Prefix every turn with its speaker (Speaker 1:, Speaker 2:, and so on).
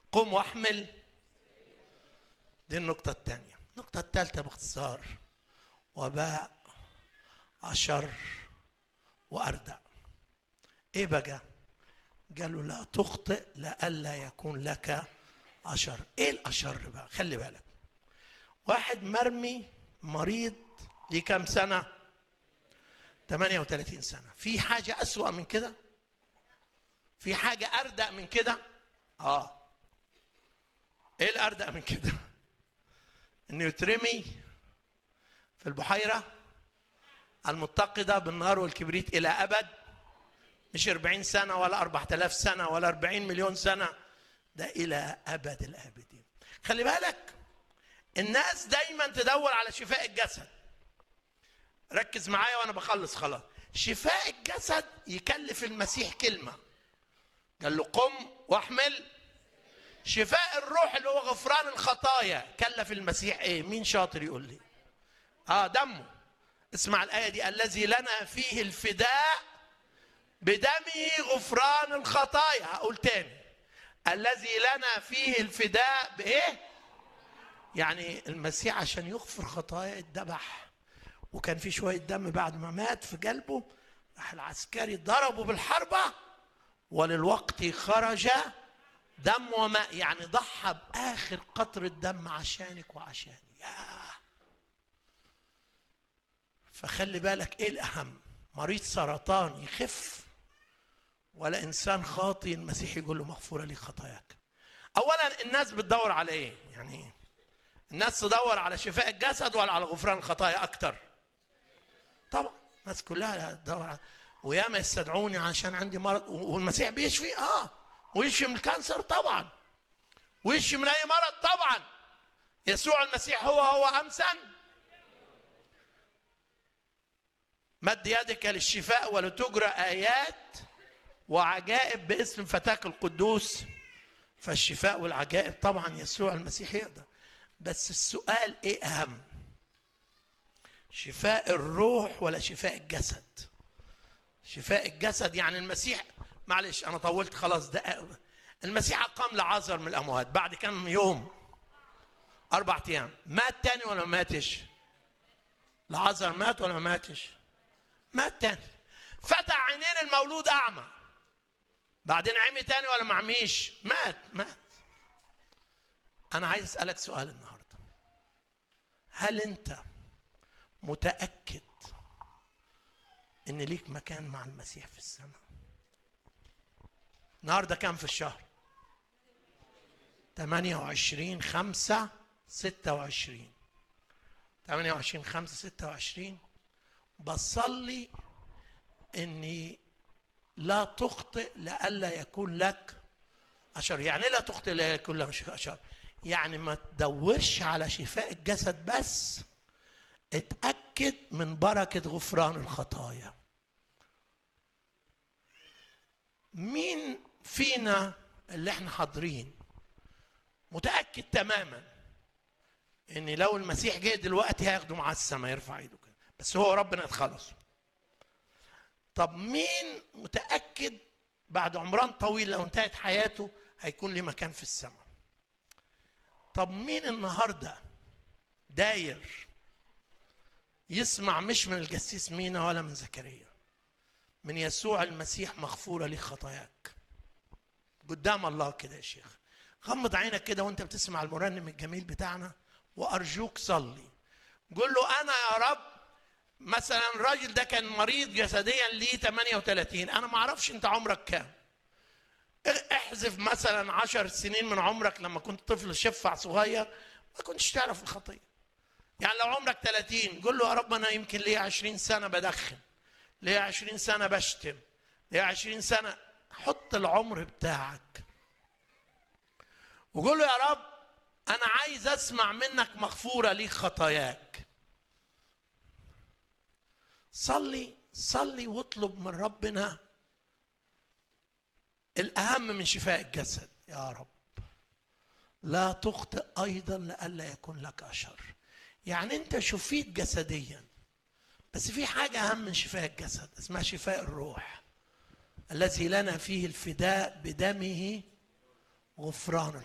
Speaker 1: قم واحمل دي النقطة الثانية النقطة الثالثة باختصار وباء أشر وأردع إيه بقى؟ قالوا لا تخطئ لئلا يكون لك أشر إيه الأشر بقى؟ خلي بالك واحد مرمي مريض ليه كام سنة؟ 38 سنة في حاجة أسوأ من كده؟ في حاجة أردأ من كده؟ آه إيه الأردأ من كده؟ إنه يترمي في البحيرة المتقدة بالنار والكبريت إلى أبد مش 40 سنة ولا 4000 سنة ولا 40 مليون سنة ده إلى أبد الآبدين خلي بالك الناس دايما تدور على شفاء الجسد ركز معايا وانا بخلص خلاص شفاء الجسد يكلف المسيح كلمه قال له قم واحمل شفاء الروح اللي هو غفران الخطايا كلف المسيح ايه مين شاطر يقول لي اه دمه اسمع الايه دي الذي لنا فيه الفداء بدمه غفران الخطايا هقول تاني الذي لنا فيه الفداء بايه يعني المسيح عشان يغفر خطايا اتذبح وكان في شويه دم بعد ما مات في قلبه راح العسكري ضربه بالحربه وللوقت خرج دم وماء يعني ضحى باخر قطره دم عشانك وعشاني ياه فخلي بالك ايه الاهم مريض سرطان يخف ولا انسان خاطي المسيح يقول له مغفوره لي خطاياك اولا الناس بتدور على ايه يعني الناس تدور على شفاء الجسد ولا على غفران الخطايا اكتر طبعا الناس كلها تدور على وياما يستدعوني عشان عندي مرض والمسيح بيشفي اه ويشفي من الكانسر طبعا ويشفي من اي مرض طبعا يسوع المسيح هو هو امسا مد يدك للشفاء ولتجرى ايات وعجائب باسم فتاك القدوس فالشفاء والعجائب طبعا يسوع المسيح يقدر بس السؤال ايه اهم شفاء الروح ولا شفاء الجسد شفاء الجسد يعني المسيح معلش انا طولت خلاص دقائق المسيح اقام لعازر من الاموات بعد كم يوم اربع ايام مات تاني ولا ما ماتش لعازر مات ولا ما ماتش مات تاني فتح عينين المولود اعمى بعدين عمي تاني ولا ما عميش مات مات انا عايز اسالك سؤال النهارده هل انت متاكد ان ليك مكان مع المسيح في السماء النهارده كام في الشهر 28 5 26 28 5 26 بصلي اني لا تخطئ لئلا يكون لك أشر يعني لا تخطئ لئلا يكون لك أشر يعني ما تدورش على شفاء الجسد بس اتأكد من بركة غفران الخطايا مين فينا اللي احنا حاضرين متأكد تماما ان لو المسيح جه دلوقتي هياخده معاه السماء يرفع ايده كده بس هو ربنا اتخلص طب مين متأكد بعد عمران طويل لو انتهت حياته هيكون ليه مكان في السماء طب مين النهارده داير يسمع مش من الجسيس مينا ولا من زكريا من يسوع المسيح مغفورة لي خطاياك قدام الله كده يا شيخ غمض عينك كده وانت بتسمع المرنم الجميل بتاعنا وارجوك صلي قول له انا يا رب مثلا الراجل ده كان مريض جسديا ليه 38 انا ما اعرفش انت عمرك كام احذف مثلا عشر سنين من عمرك لما كنت طفل شفع صغير ما كنتش تعرف الخطيه يعني لو عمرك 30 قول له يا رب انا يمكن ليا 20 سنه بدخن ليا 20 سنه بشتم ليا 20 سنه حط العمر بتاعك وقول له يا رب انا عايز اسمع منك مغفوره ليك خطاياك صلي صلي واطلب من ربنا الاهم من شفاء الجسد يا رب لا تخطئ ايضا لئلا يكون لك اشر يعني انت شفيت جسديا بس في حاجه اهم من شفاء الجسد اسمها شفاء الروح الذي لنا فيه الفداء بدمه غفران